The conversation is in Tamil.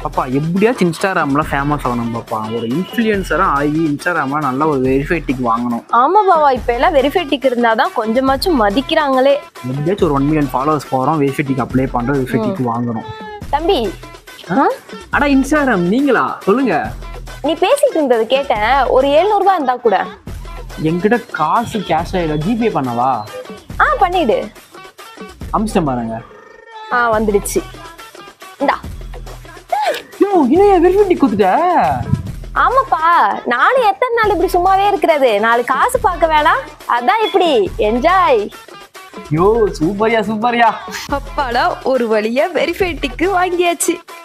பாப்பா எப்படியாச்சும் இன்ஸ்டாகிராம்ல ஃபேமஸ் ஆகணும் பாப்பா ஒரு இன்ஃப்ளூயன்சராக ஆகி இன்ஸ்டாகிராம்ல நல்ல ஒரு வெரிஃபைட்டிக் வாங்கணும் ஆமா பாவா இப்ப எல்லாம் வெரிஃபைட்டிக் இருந்தாதான் கொஞ்சமாச்சும் மதிக்கிறாங்களே எப்படியாச்சும் ஒரு ஒன் மில்லியன் ஃபாலோவர்ஸ் போகிறோம் வெரிஃபைட்டிக் அப்ளை பண்ணுறோம் வெரிஃபைட்டிக் வாங்கணும் தம்பி ஆ? அடா இன்ஸ்டாகிராம் நீங்களா சொல்லுங்க நீ பேசிட்டு இருந்தது கேட்டேன் ஒரு 700 ரூபாய் இருந்தா கூட என்கிட்ட காசு கேஷ் ஆகிடும் ஜிபே பண்ணவா ஆ பண்ணிடு அம்ஸ்டம் பாருங்க ஆ வந்துடுச்சு இந்தா யோ இணைய வெரிஃபைட்டிக் கொடுத்துட்ட ஆமாப்பா நானும் எத்தனை நாள் இப்படி சும்மாவே இருக்கிறது நாலு காசு பார்க்க வேணாம் அதான் இப்படி என்ஜாய் யோ சூப்பர்யா சூப்பர்யா அப்பாடா ஒரு வழியா வெரிஃபை டிக்கு வாங்கியாச்சு